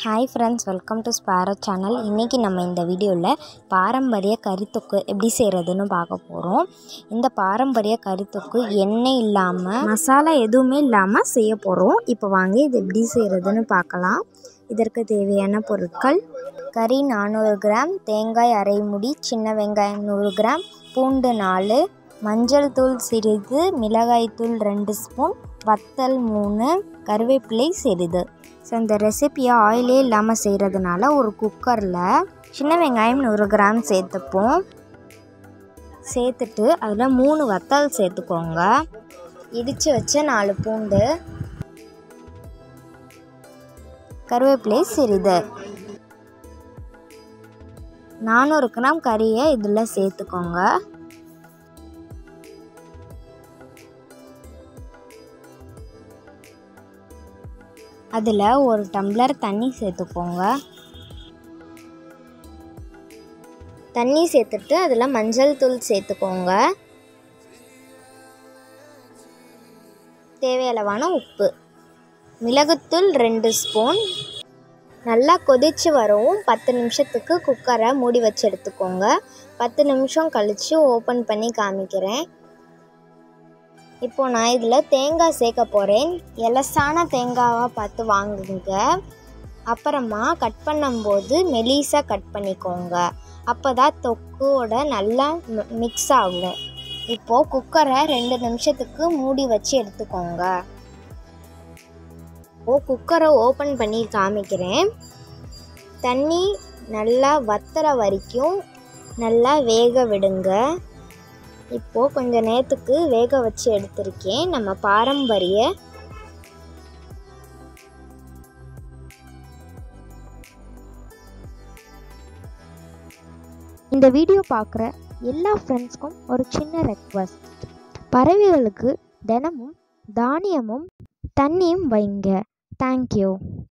hi friends welcome to sparrow channel இன்றைக்கி நம்ம இந்த வீடியோவில் பாரம்பரிய கறித்தொக்கு எப்படி செய்கிறதுன்னு பார்க்க போகிறோம் இந்த பாரம்பரிய கறித்தொக்கு எண்ணெய் இல்லாமல் மசாலா எதுவுமே இல்லாமல் செய்ய போகிறோம் இப்போ வாங்க இது எப்படி செய்கிறதுன்னு பார்க்கலாம் இதற்கு தேவையான பொருட்கள் கறி நானூறு கிராம் தேங்காய் அரை முடி சின்ன வெங்காயம் நூறு கிராம் பூண்டு நாலு மஞ்சள் தூள் சிறிது மிளகாய்த்தூள் ரெண்டு ஸ்பூன் வத்தல் மூணு கருவேப்பிலை சிறிது ஸோ இந்த ரெசிப்பியை ஆயிலே இல்லாமல் செய்கிறதுனால ஒரு குக்கரில் சின்ன வெங்காயம் நூறு கிராம் சேர்த்துப்போம் சேர்த்துட்டு அதில் மூணு வத்தல் சேர்த்துக்கோங்க இடித்து வச்ச நாலு பூண்டு கருவேப்பிலை சிறிது நானூறு கிராம் கறியை இதில் சேர்த்துக்கோங்க அதில் ஒரு டம்ளர் தண்ணி சேர்த்துக்கோங்க தண்ணி சேர்த்துட்டு அதில் மஞ்சள் தூள் சேர்த்துக்கோங்க தேவையளவான உப்பு மிளகுத்தூள் ரெண்டு ஸ்பூன் நல்லா கொதித்து வரவும் பத்து நிமிஷத்துக்கு குக்கரை மூடி வச்சு எடுத்துக்கோங்க பத்து நிமிஷம் கழித்து ஓப்பன் பண்ணி காமிக்கிறேன் இப்போது நான் இதில் தேங்காய் சேர்க்க போகிறேன் எலசான தேங்காவாக பார்த்து வாங்குங்க அப்புறமா கட் பண்ணும்போது மெலிசாக கட் பண்ணிக்கோங்க அப்போ தான் தொக்கோட நல்லா மிக்ஸ் ஆகும் இப்போது குக்கரை ரெண்டு நிமிஷத்துக்கு மூடி வச்சு எடுத்துக்கோங்க ஓ குக்கரை ஓப்பன் பண்ணி காமிக்கிறேன் தண்ணி நல்லா வத்துற வரைக்கும் நல்லா வேக விடுங்க இப்போது கொஞ்சம் நேரத்துக்கு வேக வச்சு எடுத்திருக்கேன் நம்ம பாரம்பரிய இந்த வீடியோ பார்க்குற எல்லா ஃப்ரெண்ட்ஸ்க்கும் ஒரு சின்ன ரெக்வஸ்ட் பறவைகளுக்கு தினமும் தானியமும் தண்ணியும் வைங்க தேங்க்யூ